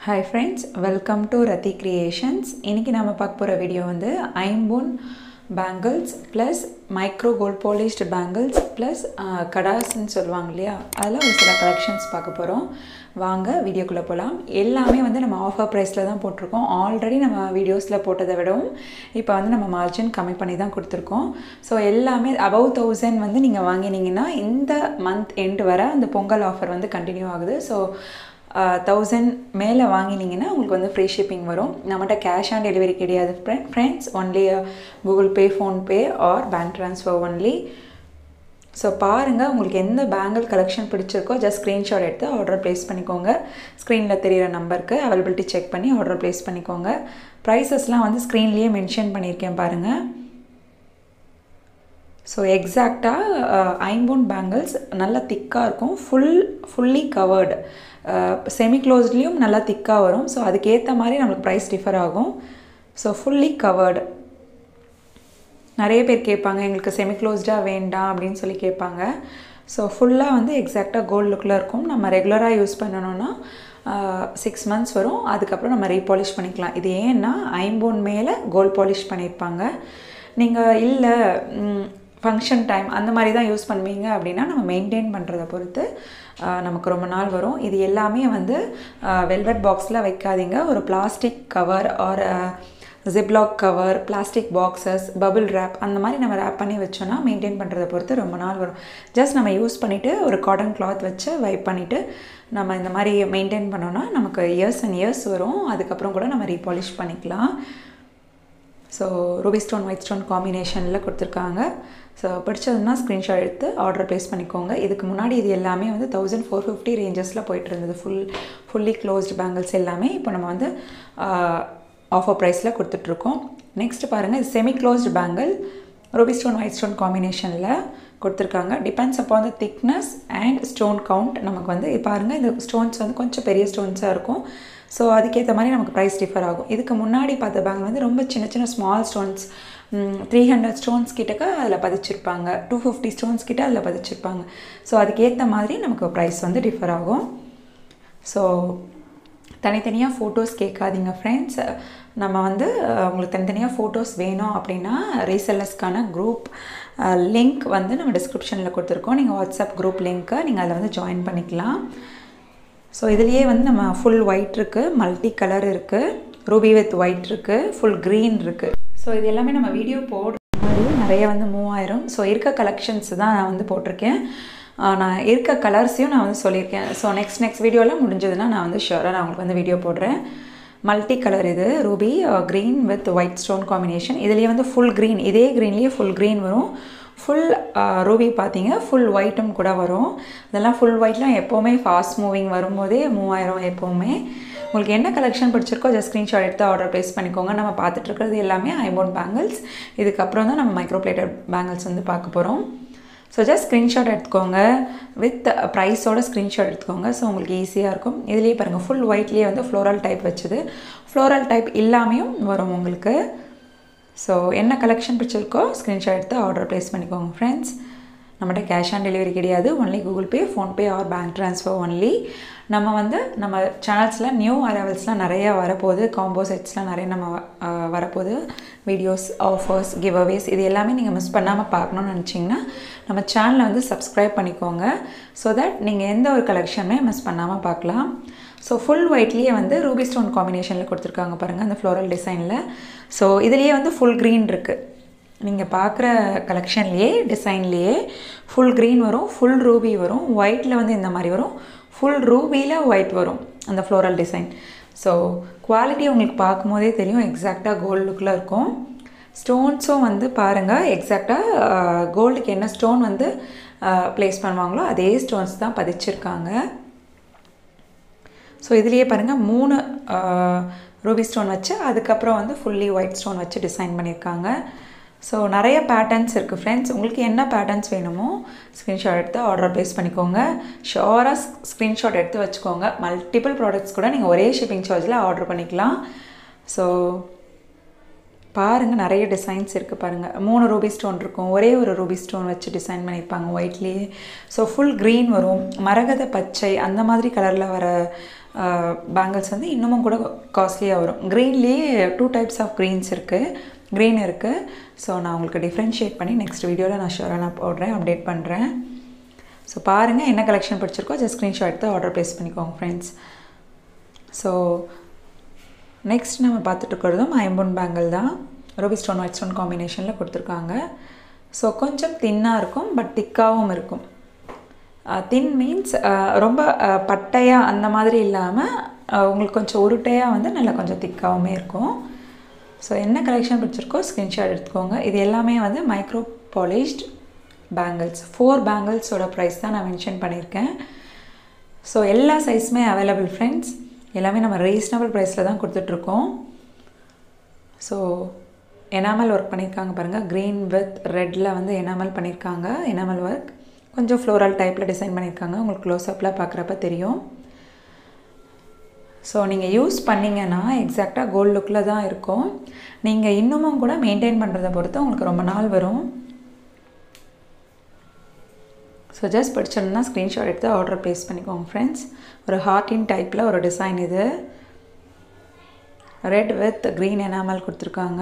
hi friends welcome to Rathi creations இன்றைக்கி நம்ம பார்க்க போகிற வீடியோ வந்து ஐம்பொன் bangles plus micro gold polished bangles plus கடாஸ்ன்னு சொல்லுவாங்க இல்லையா அதில் ஒரு சில கலெக்ஷன்ஸ் பார்க்க போகிறோம் வாங்க வீடியோக்குள்ளே போகலாம் எல்லாமே வந்து நம்ம ஆஃபர் ப்ரைஸில் தான் போட்டிருக்கோம் ஆல்ரெடி நம்ம வீடியோஸில் போட்டதை விடவும் இப்போ வந்து நம்ம மார்ஜின் கம்மி பண்ணி தான் கொடுத்துருக்கோம் ஸோ எல்லாமே அபவ் தௌசண்ட் வந்து நீங்கள் வாங்கினீங்கன்னா இந்த மந்த் எண்டு வர அந்த பொங்கல் ஆஃபர் வந்து கண்டினியூ ஆகுது ஸோ தௌசண்ட் மேலே வாங்கினீங்கன்னா உங்களுக்கு வந்து ஃப்ரீ ஷிப்பிங் வரும் நம்மகிட்ட கேஷ் ஆன் டெலிவரி கிடையாது friends only Google Pay PhonePe or bank transfer only so பாருங்கள் உங்களுக்கு எந்த பேங்கிள் கலெக்ஷன் பிடிச்சிருக்கோ ஜஸ்ட் ஸ்க்ரீன்ஷாட் எடுத்து ஆர்டர் ப்ளேஸ் பண்ணிக்கோங்க ஸ்க்ரீனில் தெரிகிற நம்பருக்கு அவைலபிலிட்டி செக் பண்ணி ஆர்டர் ப்ளேஸ் பண்ணிக்கோங்க ப்ரைஸஸ்லாம் வந்து ஸ்க்ரீன்லேயே மென்ஷன் பண்ணியிருக்கேன் பாருங்கள் ஸோ எக்ஸாக்டாக ஐம்பூன் பேங்கிள்ஸ் நல்லா திக்காக இருக்கும் ஃபுல் ஃபுல்லி கவர்டு செமி க்ளோஸ்ட்லேயும் நல்லா திக்காக வரும் ஸோ அதுக்கேற்ற மாதிரி நம்மளுக்கு ப்ரைஸ் டிஃபர் ஆகும் ஸோ ஃபுல்லி கவர்டு நிறைய பேர் கேட்பாங்க எங்களுக்கு செமி க்ளோஸ்டாக வேண்டாம் அப்படின்னு சொல்லி கேட்பாங்க ஸோ ஃபுல்லாக வந்து எக்ஸாக்டாக கோல்டு லுக்கில் இருக்கும் நம்ம ரெகுலராக யூஸ் பண்ணணுன்னா சிக்ஸ் மந்த்ஸ் வரும் அதுக்கப்புறம் நம்ம ரீபாலிஷ் பண்ணிக்கலாம் இது ஏன்னா ஐம்போன் மேலே கோல்ட் பாலிஷ் பண்ணியிருப்பாங்க நீங்கள் இல்லை ஃபங்க்ஷன் டைம் அந்த மாதிரி தான் யூஸ் பண்ணுவீங்க அப்படின்னா நம்ம மெயின்டைன் பண்ணுறத பொறுத்து நமக்கு ரொம்ப நாள் வரும் இது எல்லாமே வந்து வெல்வெட் பாக்ஸில் வைக்காதீங்க ஒரு plastic cover or ziplock cover plastic boxes bubble wrap அந்த மாதிரி நம்ம ரேப் பண்ணி வச்சோன்னா மெயின்டைன் பண்ணுறதை பொறுத்து ரொம்ப நாள் வரும் ஜஸ்ட் நம்ம யூஸ் பண்ணிவிட்டு ஒரு காட்டன் கிளாத் வச்சு வைப் பண்ணிவிட்டு நம்ம இந்த மாதிரி மெயின்டைன் பண்ணோன்னா நமக்கு இயர்ஸ் அண்ட் இயர்ஸ் வரும் அதுக்கப்புறம் கூட நம்ம ரீபாலிஷ் பண்ணிக்கலாம் so ruby stone white stone காம்பினேஷனில் கொடுத்துருக்காங்க ஸோ பிடிச்சதுன்னா ஸ்க்ரீன்ஷாட் எடுத்து ஆர்டர் ப்ளேஸ் பண்ணிக்கோங்க இதுக்கு முன்னாடி இது எல்லாமே வந்து தௌசண்ட் ஃபோர் ஃபிஃப்டி ரேஞ்சஸில் போயிட்டு இருந்தது ஃபுல் ஃபுல்லி க்ளோஸ்டு பேங்கிள்ஸ் எல்லாமே இப்போ நம்ம வந்து ஆஃபர் ப்ரைஸில் கொடுத்துட்ருக்கோம் நெக்ஸ்ட் பாருங்கள் இது semi closed bangle ruby stone white stone காம்பினேஷனில் கொடுத்துருக்காங்க டிபெண்ட்ஸ் அப்போ வந்து திக்னஸ் அண்ட் ஸ்டோன் கவுண்ட் நமக்கு வந்து பாருங்கள் இந்த ஸ்டோன்ஸ் வந்து கொஞ்சம் பெரிய ஸ்டோன்ஸாக இருக்கும் ஸோ அதுக்கேற்ற மாதிரி நமக்கு ப்ரைஸ் டிஃபர் ஆகும் இதுக்கு முன்னாடி பார்த்த பேங்கில் வந்து ரொம்ப சின்ன சின்ன small stones three hundred stones கிட்டக்க அதில் பதிச்சிருப்பாங்க டூ ஃபிஃப்டி ஸ்டோன்ஸ் கிட்ட அதில் பதிச்சிருப்பாங்க ஸோ அதுக்கேற்ற மாதிரி நமக்கு ப்ரைஸ் வந்து டிஃபர் ஆகும் ஸோ தனித்தனியாக ஃபோட்டோஸ் கேட்காதீங்க ஃப்ரெண்ட்ஸ் நம்ம வந்து உங்களுக்கு தனித்தனியாக ஃபோட்டோஸ் வேணும் அப்படின்னா ரீசெல்லர்ஸ்க்கான குரூப் லிங்க் வந்து நம்ம டிஸ்கிரிப்ஷனில் கொடுத்துருக்கோம் நீங்கள் வாட்ஸ்அப் குரூப் லிங்க்கை நீங்கள் அதில் வந்து ஜாயின் பண்ணிக்கலாம் ஸோ இதுலேயே வந்து நம்ம ஃபுல் ஒயிட் இருக்குது மல்டி கலர் இருக்குது ரூபி வித் ஒயிட் இருக்குது ஃபுல் க்ரீன் இருக்குது ஸோ இது எல்லாமே நம்ம வீடியோ போடுற மாதிரி நிறைய வந்து மூவ் ஆயிரும் ஸோ இருக்க கலெக்ஷன்ஸ் தான் நான் வந்து போட்டிருக்கேன் நான் இருக்க கலர்ஸையும் நான் வந்து சொல்லியிருக்கேன் ஸோ நெக்ஸ்ட் நெக்ஸ்ட் வீடியோவில் முடிஞ்சதுன்னா நான் வந்து ஷுவராக நான் உங்களுக்கு வந்து வீடியோ போடுறேன் மல்டி கலர் இது ruby green with white stone combination இதுலேயே வந்து ஃபுல் க்ரீன் இதே க்ரீன்லேயே ஃபுல் க்ரீன் வரும் ஃபுல் ரூபி பார்த்தீங்க ஃபுல் ஒயிட்டும் கூட வரும் இதெல்லாம் ஃபுல் ஒயிட்லாம் எப்போவுமே ஃபாஸ்ட் மூவிங் வரும்போதே மூவ் ஆயிரும் எப்போவுமே உங்களுக்கு என்ன கலெக்ஷன் பிடிச்சிருக்கோ ஜஸ்ட் ஸ்க்ரீன்ஷாட் எடுத்து ஆர்டர் ப்ளேஸ் பண்ணிக்கோங்க நம்ம பார்த்துட்டு இருக்கிறது எல்லாமே ஐபோன் பேங்கிள்ஸ் இதுக்கப்புறம் தான் நம்ம மைக்ரோ பிளேட்டட் பேங்கிள்ஸ் வந்து பார்க்க போகிறோம் ஸோ ஜஸ்ட் ஸ்க்ரீன்ஷாட் எடுத்துக்கோங்க வித் ப்ரைஸோட ஸ்க்ரீன்ஷாட் எடுத்துக்கோங்க ஸோ உங்களுக்கு ஈஸியாக இருக்கும் இதுலேயே பாருங்கள் ஃபுல் ஒயிட்லேயே வந்து ஃப்ளோரல் டைப் வச்சுது ஃப்ளோரல் டைப் இல்லாமையும் வரும் உங்களுக்கு ஸோ என்ன கலெக்ஷன் பிடிச்சிருக்கோ ஸ்க்ரீன்ஷாட் எடுத்து ஆர்டர் ப்ளேஸ் பண்ணிக்கோங்க ஃப்ரெண்ட்ஸ் நம்மகிட்ட கேஷ் ஆன் டெலிவரி கிடையாது only Google Pay PhonePe or bank transfer only நம்ம வந்து நம்ம சேனல்ஸில் நியூ அரைவல்ஸ்லாம் நிறைய வரப்போகுது காம்போ செட்ஸ்லாம் நிறைய நம்ம வரப்போகுது வீடியோஸ் ஆஃபர்ஸ் கிவ் அவேஸ் இது எல்லாமே நீங்கள் மிஸ் பண்ணாமல் பார்க்கணுன்னு நினச்சிங்கன்னா நம்ம சேனலை வந்து சப்ஸ்கிரைப் பண்ணிக்கோங்க ஸோ தட் நீங்கள் எந்த ஒரு கலெக்ஷனுமே மிஸ் பண்ணாமல் பார்க்கலாம் ஸோ ஃபுல் ஒயிட்லேயே வந்து ரூபி ஸ்டோன் காம்பினேஷனில் கொடுத்துருக்காங்க பாருங்கள் அந்த ஃப்ளோரல் டிசைனில் ஸோ இதுலேயே வந்து ஃபுல் க்ரீன் இருக்குது நீங்கள் பார்க்குற கலெக்ஷன்லேயே டிசைன்லேயே ஃபுல் க்ரீன் வரும் ஃபுல் ரூபி வரும் ஒயிட்டில் வந்து இந்த மாதிரி வரும் ஃபுல் ரூபியில் ஒயிட் வரும் அந்த ஃப்ளோரல் டிசைன் ஸோ குவாலிட்டி உங்களுக்கு பார்க்கும்போதே தெரியும் எக்ஸாக்டாக கோல்டு லுக்கில் இருக்கும் ஸ்டோன்ஸும் வந்து பாருங்கள் எக்ஸாக்டாக கோல்டுக்கு என்ன ஸ்டோன் வந்து ப்ளேஸ் பண்ணுவாங்களோ அதே ஸ்டோன்ஸ் தான் பதிச்சிருக்காங்க ஸோ இதுலேயே பாருங்கள் மூணு ரூபி ஸ்டோன் வச்சு அதுக்கப்புறம் வந்து ஃபுல்லி ஒயிட் ஸ்டோன் வச்சு டிசைன் பண்ணியிருக்காங்க ஸோ நிறைய பேட்டர்ன்ஸ் இருக்குது ஃப்ரெண்ட்ஸ் உங்களுக்கு என்ன பேட்டர்ன்ஸ் வேணுமோ ஸ்க்ரீன்ஷாட் எடுத்து ஆர்டர் ப்ளேஸ் பண்ணிக்கோங்க ஷோராக ஸ்க்ரீன்ஷாட் எடுத்து வச்சுக்கோங்க மல்டிபிள் ப்ராடக்ட்ஸ் கூட நீங்கள் ஒரே ஷிப்பிங் சார்ஜில் ஆர்டர் பண்ணிக்கலாம் ஸோ பாருங்கள் நிறைய டிசைன்ஸ் இருக்குது பாருங்கள் மூணு ரூபி ஸ்டோன் இருக்கும் ஒரே ஒரு ரூபி ஸ்டோன் வச்சு டிசைன் பண்ணியிருப்பாங்க ஒயிட்லேயே ஸோ ஃபுல் க்ரீன் வரும் மரகத பச்சை அந்த மாதிரி கலரில் வர பேங்கிள்ஸ் வந்து இன்னமும் கூட காஸ்ட்லியாக வரும் க்ரீன்லேயே டூ டைப்ஸ் ஆஃப் க்ரீன்ஸ் இருக்குது க்ரீன் இருக்குது ஸோ நான் உங்களுக்கு டிஃப்ரென்ஷியேட் பண்ணி நெக்ஸ்ட் வீடியோவில் நான் ஷூராக நான் போடுறேன் அப்டேட் பண்ணுறேன் ஸோ பாருங்கள் என்ன கலெக்ஷன் பிடிச்சிருக்கோ ஜஸ்ட் ஸ்க்ரீன்ஷாட் எடுத்து ஆர்டர் ப்ளேஸ் பண்ணிக்கோங்க ஃப்ரெண்ட்ஸ் ஸோ நெக்ஸ்ட் நம்ம பார்த்துட்டு இருக்கிறதும் ஐம்பொன் பேங்கிள் தான் ரூபி ஸ்டோன் ஒயிட் ஸ்டோன் காம்பினேஷனில் கொடுத்துருக்காங்க ஸோ கொஞ்சம் தின்னாக இருக்கும் பட் திக்காகவும் இருக்கும் தின் மீன்ஸ் ரொம்ப பட்டையாக அந்த மாதிரி இல்லாமல் உங்களுக்கு கொஞ்சம் உருட்டையாக வந்து நல்லா கொஞ்சம் திக்காகவுமே இருக்கும் ஸோ என்ன கலெக்ஷன் பிடிச்சிருக்கோ ஸ்க்ரீன்ஷாட் எடுத்துக்கோங்க இது எல்லாமே வந்து மைக்ரோ பாலிஷ்ட் பேங்கிள்ஸ் ஃபோர் பேங்கிள்ஸோட ப்ரைஸ் தான் நான் மென்ஷன் பண்ணியிருக்கேன் ஸோ எல்லா சைஸுமே அவைலபிள் ஃப்ரெண்ட்ஸ் எல்லாமே நம்ம ரீசனபிள் ப்ரைஸில் தான் கொடுத்துட்ருக்கோம் ஸோ எனாமல் ஒர்க் பண்ணியிருக்காங்க பாருங்கள் க்ரீன் வித் ரெட்டில் வந்து எனாமல் பண்ணியிருக்காங்க எனாமல் ஒர்க் கொஞ்சம் ஃப்ளோரல் டைப்பில் டிசைன் பண்ணியிருக்காங்க உங்களுக்கு க்ளோஸ்அப்பில் பார்க்குறப்ப தெரியும் ஸோ நீங்கள் யூஸ் பண்ணிங்கன்னா எக்ஸாக்டாக கோல்டு லுக்கில் தான் இருக்கும் நீங்கள் இன்னமும் கூட மெயின்டைன் பண்ணுறதை பொறுத்து உங்களுக்கு ரொம்ப நாள் வரும் ஸோ ஜஸ்ட் படிச்சிருந்தா ஸ்க்ரீன்ஷாட் எடுத்து ஆர்டர் ப்ளேஸ் பண்ணிக்கோங்க ஃப்ரெண்ட்ஸ் ஒரு ஹார்டின் டைப்பில் ஒரு டிசைன் இது ரெட் வித் க்ரீன் எனாமல் கொடுத்துருக்காங்க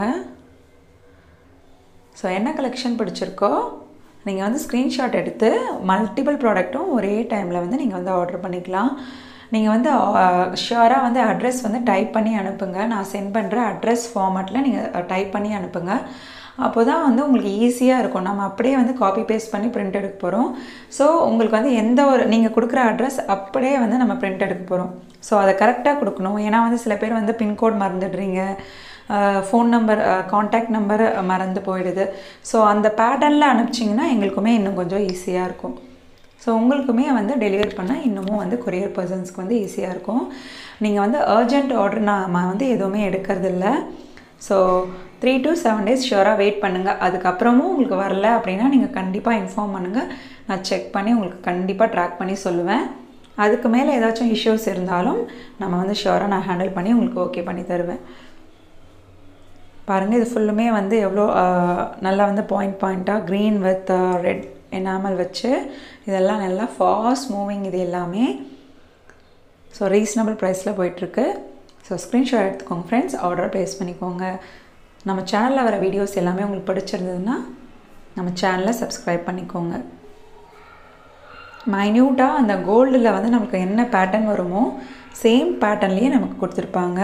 ஸோ என்ன கலெக்ஷன் பிடிச்சிருக்கோ நீங்கள் வந்து ஸ்க்ரீன்ஷாட் எடுத்து மல்டிபிள் ப்ராடக்ட்டும் ஒரே டைமில் வந்து நீங்கள் வந்து ஆர்டர் பண்ணிக்கலாம் நீங்கள் வந்து ஷுவராக வந்து அட்ரஸ் வந்து டைப் பண்ணி அனுப்புங்க நான் சென்ட் பண்ணுற அட்ரஸ் ஃபார்மேட்டில் நீங்கள் டைப் பண்ணி அனுப்புங்க அப்போ தான் வந்து உங்களுக்கு ஈஸியாக இருக்கும் நம்ம அப்படியே வந்து காப்பி பேஸ்ட் பண்ணி பிரிண்ட் எடுக்க போகிறோம் ஸோ உங்களுக்கு வந்து எந்த ஒரு நீங்கள் கொடுக்குற அட்ரஸ் அப்படியே வந்து நம்ம பிரிண்ட் எடுக்க போகிறோம் ஸோ அதை கரெக்டாக கொடுக்கணும் ஏன்னா வந்து சில பேர் வந்து பின்கோட் மறந்துடுறீங்க ஃபோன் நம்பர் காண்டாக்ட் நம்பர் மறந்து போயிடுது ஸோ அந்த பேட்டர்னில் அனுப்பிச்சிங்கன்னா எங்களுக்குமே இன்னும் கொஞ்சம் ஈஸியாக இருக்கும் ஸோ உங்களுக்குமே வந்து டெலிவரி பண்ணால் இன்னமும் வந்து கொரியர் பர்சன்ஸ்க்கு வந்து ஈஸியாக இருக்கும் நீங்கள் வந்து அர்ஜென்ட் ஆர்டர் நான் வந்து எதுவுமே எடுக்கிறதில்ல so three to seven days ஷுவராக வெயிட் பண்ணுங்கள் அதுக்கப்புறமும் உங்களுக்கு வரல அப்படின்னா நீங்கள் கண்டிப்பாக இன்ஃபார்ம் பண்ணுங்கள் நான் செக் பண்ணி உங்களுக்கு கண்டிப்பாக ட்ராக் பண்ணி சொல்லுவேன் அதுக்கு மேலே ஏதாச்சும் இஷ்யூஸ் இருந்தாலும் நம்ம வந்து ஷுவராக நான் ஹேண்டில் பண்ணி உங்களுக்கு ஓகே பண்ணி தருவேன் பாருங்கள் இது ஃபுல்லுமே வந்து எவ்வளோ நல்லா வந்து பாயிண்ட் பாயிண்ட்டாக க்ரீன் வித் ரெட் எனாமல் வச்சு இதெல்லாம் நல்லா ஃபாஸ்ட் மூவிங் இது எல்லாமே ஸோ ரீசனபிள் ப்ரைஸில் போயிட்டுருக்கு ஸோ ஸ்க்ரீன்ஷாட் எடுத்துக்கோங்க ஃப்ரெண்ட்ஸ் ஆர்டர் ப்ளேஸ் பண்ணிக்கோங்க நம்ம சேனலில் வர வீடியோஸ் எல்லாமே உங்களுக்கு பிடிச்சிருந்ததுன்னா நம்ம சேனலை சப்ஸ்கிரைப் பண்ணிக்கோங்க மைன்யூட்டாக அந்த கோல்டில் வந்து நமக்கு என்ன பேட்டர்ன் வருமோ சேம் பேட்டர்ன்லேயே நமக்கு கொடுத்துருப்பாங்க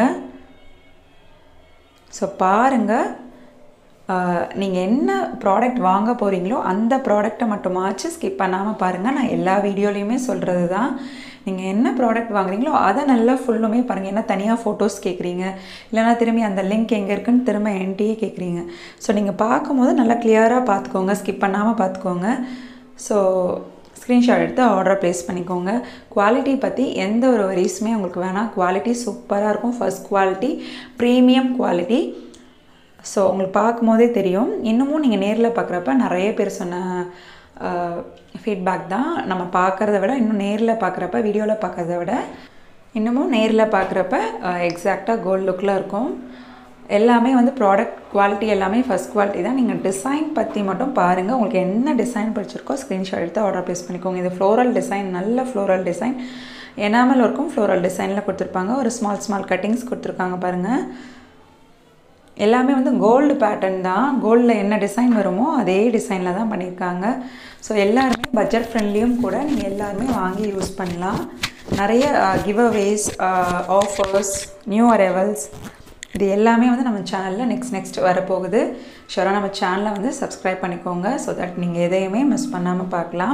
ஸோ பாருங்கள் நீங்கள் என்ன ப்ராடக்ட் வாங்க போகிறீங்களோ அந்த ப்ராடக்டை மட்டுமாச்சு ஸ்கிப் பண்ணாமல் பாருங்கள் நான் எல்லா வீடியோலையுமே சொல்கிறது தான் நீங்கள் என்ன ப்ராடக்ட் வாங்குறீங்களோ அதை நல்லா ஃபுல்லுமே பாருங்கள் ஏன்னா தனியாக ஃபோட்டோஸ் கேட்குறீங்க இல்லைனா திரும்பி அந்த லிங்க் எங்கே இருக்குன்னு திரும்ப என்கிட்டயே கேட்குறீங்க ஸோ நீங்கள் பார்க்கும்போது நல்லா கிளியராக பார்த்துக்கோங்க ஸ்கிப் பண்ணாமல் பார்த்துக்கோங்க ஸோ ஸ்க்ரீன்ஷாட் எடுத்து ஆர்டர் ப்ளேஸ் பண்ணிக்கோங்க குவாலிட்டி பற்றி எந்த ஒரு வரிஸுமே உங்களுக்கு வேணாம் குவாலிட்டி சூப்பராக இருக்கும் first quality premium quality so உங்களுக்கு பார்க்கும்போதே தெரியும் இன்னமும் நீங்கள் நேரில் பார்க்குறப்ப நிறைய பேர் சொன்ன ஃபீட்பேக் தான் நம்ம பார்க்குறத விட இன்னும் நேரில் பார்க்குறப்ப வீடியோவில் பார்க்குறத விட இன்னமும் நேரில் பார்க்குறப்ப எக்ஸாக்டாக கோல்ட் லுக்கில் இருக்கும் எல்லாமே வந்து ப்ராடக்ட் குவாலிட்டி எல்லாமே ஃபஸ்ட் குவாலிட்டி தான் நீங்கள் டிசைன் பற்றி மட்டும் பாருங்கள் உங்களுக்கு என்ன டிசைன் பிடிச்சிருக்கோ ஸ்க்ரீன்ஷாட் எடுத்து ஆர்டர் ப்ளேஸ் பண்ணிக்கோங்க இது ஃப்ளோரல் டிசைன் நல்ல ஃப்ளோரல் டிசைன் எனாமல் ஒர்க்கும் ஃப்ளோரல் டிசைனில் கொடுத்துருப்பாங்க ஒரு ஸ்மால் ஸ்மால் கட்டிங்ஸ் கொடுத்துருக்காங்க பாருங்கள் எல்லாமே வந்து கோல்டு பேட்டர்ன் தான் கோல்டில் என்ன டிசைன் வருமோ அதே டிசைனில் தான் பண்ணியிருக்காங்க ஸோ எல்லாருமே பட்ஜெட் ஃப்ரெண்ட்லியும் கூட நீங்கள் எல்லாருமே வாங்கி யூஸ் பண்ணலாம் நிறைய giveaways offers new arrivals இது எல்லாமே வந்து நம்ம சேனலில் நெக்ஸ்ட் நெக்ஸ்ட் வரப்போகுது ஷுவராக நம்ம சேனலை வந்து சப்ஸ்கிரைப் பண்ணிக்கோங்க ஸோ தட் நீங்கள் எதையுமே மிஸ் பண்ணாமல் பார்க்கலாம்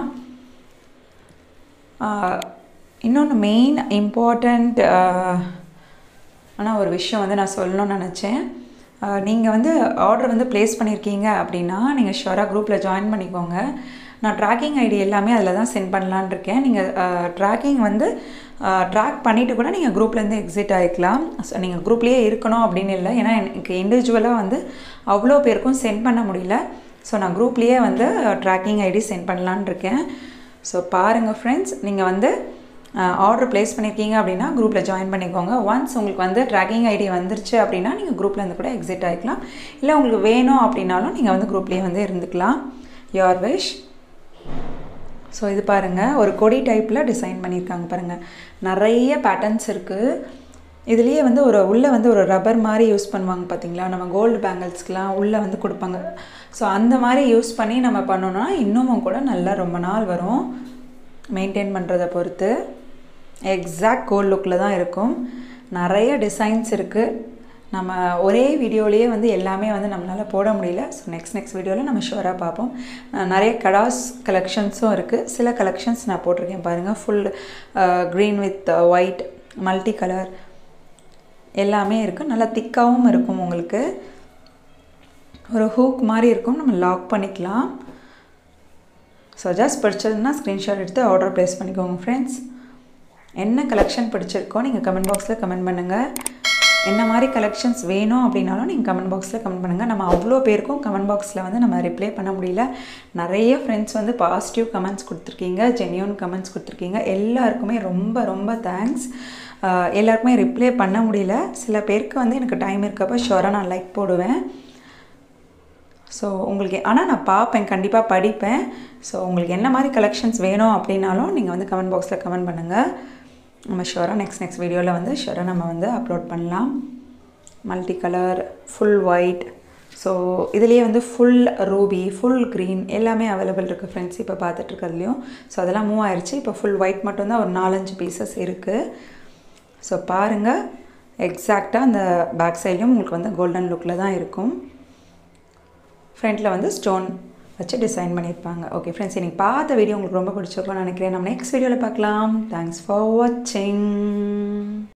இன்னொன்று மெயின் இம்பார்ட்டண்ட் ஆனால் ஒரு விஷயம் வந்து நான் சொல்லணும்னு நினச்சேன் நீங்கள் வந்து ஆர்டர் வந்து ப்ளேஸ் பண்ணியிருக்கீங்க அப்படின்னா நீங்கள் ஷுவராக குரூப்பில் ஜாயின் பண்ணிக்கோங்க நான் ட்ராக்கிங் ஐடி எல்லாமே அதில் தான் சென்ட் பண்ணலான் இருக்கேன் நீங்கள் ட்ராக்கிங் வந்து ட்ராக் பண்ணிவிட்டு கூட நீங்கள் குரூப்லேருந்து எக்ஸிட் ஆகிக்கலாம் ஸோ நீங்கள் குரூப்லேயே இருக்கணும் அப்படின்னு இல்லை ஏன்னா எனக்கு இண்டிவிஜுவலாக வந்து அவ்வளோ பேருக்கும் சென்ட் பண்ண முடியல ஸோ நான் குரூப்லேயே வந்து ட்ராக்கிங் ஐடி சென்ட் பண்ணலான் இருக்கேன் ஸோ பாருங்கள் ஃப்ரெண்ட்ஸ் நீங்கள் வந்து ஆர்டர் ப்ளேஸ் பண்ணியிருக்கீங்க அப்படின்னா குரூப்பில் ஜாயின் பண்ணிக்கோங்க ஒன்ஸ் உங்களுக்கு வந்து ட்ராக்கிங் ஐடி வந்துருச்சு அப்படின்னா நீங்கள் குரூப்லேருந்து கூட எக்ஸிட் ஆகிக்கலாம் இல்லை உங்களுக்கு வேணும் அப்படின்னாலும் நீங்கள் வந்து குரூப்லேயே வந்து இருந்துக்கலாம் யோர் விஷ் ஸோ இது பாருங்கள் ஒரு கொடி டைப்பில் டிசைன் பண்ணியிருக்காங்க பாருங்கள் நிறைய பேட்டர்ன்ஸ் இருக்குது இதுலேயே வந்து ஒரு உள்ளே வந்து ஒரு ரப்பர் மாதிரி யூஸ் பண்ணுவாங்க பார்த்தீங்களா நம்ம கோல்டு பேங்கிள்ஸ்க்கெலாம் உள்ளே வந்து கொடுப்பாங்க ஸோ அந்த மாதிரி யூஸ் பண்ணி நம்ம பண்ணோன்னா இன்னமும் கூட நல்லா ரொம்ப நாள் வரும் மெயின்டைன் பண்ணுறதை பொறுத்து எக்ஸாக்ட் கோல்ட் லுக்கில் தான் இருக்கும் நிறைய டிசைன்ஸ் இருக்குது நம்ம ஒரே வீடியோலேயே வந்து எல்லாமே வந்து நம்மளால் போட முடியல ஸோ நெக்ஸ்ட் நெக்ஸ்ட் வீடியோவில் நம்ம ஷுவராக பார்ப்போம் நிறைய கடாஸ் கலெக்ஷன்ஸும் இருக்குது சில கலெக்ஷன்ஸ் நான் போட்டிருக்கேன் பாருங்கள் full green with white multi colour எல்லாமே இருக்குது நல்லா திக்காகவும் இருக்கும் உங்களுக்கு ஒரு ஹூக் மாதிரி இருக்கும் நம்ம லாக் பண்ணிக்கலாம் ஸோ ஜஸ்ட் பிடிச்சதுன்னா ஸ்க்ரீன்ஷாட் எடுத்து ஆர்டர் ப்ளேஸ் பண்ணிக்கோங்க ஃப்ரெண்ட்ஸ் என்ன கலெக்ஷன் பிடிச்சிருக்கோ நீங்கள் கமெண்ட் பாக்ஸில் கமெண்ட் பண்ணுங்கள் என்ன மாதிரி கலெக்ஷன்ஸ் வேணும் அப்படின்னாலும் நீங்கள் கமெண்ட் பாக்ஸில் கமெண்ட் பண்ணுங்கள் நம்ம அவ்வளோ பேருக்கும் கமெண்ட் பாக்ஸில் வந்து நம்ம ரிப்ளை பண்ண முடியல நிறைய ஃப்ரெண்ட்ஸ் வந்து பாசிட்டிவ் கமெண்ட்ஸ் கொடுத்துருக்கீங்க ஜென்யூன் கமெண்ட்ஸ் கொடுத்துருக்கீங்க எல்லாருக்குமே ரொம்ப ரொம்ப தேங்க்ஸ் எல்லாருக்குமே ரிப்ளை பண்ண முடியல சில பேருக்கு வந்து எனக்கு டைம் இருக்கப்போ ஷுவராக நான் லைக் போடுவேன் ஸோ உங்களுக்கு ஆனால் நான் பார்ப்பேன் கண்டிப்பாக படிப்பேன் ஸோ உங்களுக்கு என்ன மாதிரி கலெக்ஷன்ஸ் வேணும் அப்படின்னாலும் நீங்கள் வந்து கமெண்ட் பாக்ஸில் கமெண்ட் பண்ணுங்கள் நம்ம ஷுவராக நெக்ஸ்ட் நெக்ஸ்ட் வீடியோவில் வந்து ஷுவராக நம்ம வந்து அப்லோட் பண்ணலாம் multi colour full white so இதுலேயே வந்து ஃபுல் ரூபி ஃபுல் க்ரீன் எல்லாமே அவைலபிள் இருக்குது ஃப்ரெண்ட்ஸ் இப்போ பார்த்துட்ருக்கிறதுலையும் ஸோ அதெல்லாம் மூவ் ஆயிடுச்சு இப்போ ஃபுல் ஒயிட் மட்டும்தான் ஒரு நாலஞ்சு பீசஸ் இருக்குது ஸோ பாருங்கள் எக்ஸாக்டாக அந்த பேக் சைட்லையும் உங்களுக்கு வந்து கோல்டன் லுக்கில் தான் இருக்கும் ஃப்ரண்ட்டில் வந்து ஸ்டோன் வச்சு டிசைன் பண்ணியிருப்பாங்க ஓகே ஃப்ரெண்ட்ஸ் எனக்கு பார்த்த வீடியோ உங்களுக்கு ரொம்ப பிடிச்சிருக்கோம்னு நினைக்கிறேன் நம்ம நெக்ஸ்ட் வீடியோவில் பார்க்கலாம் தேங்க்ஸ் ஃபார் வாட்சிங்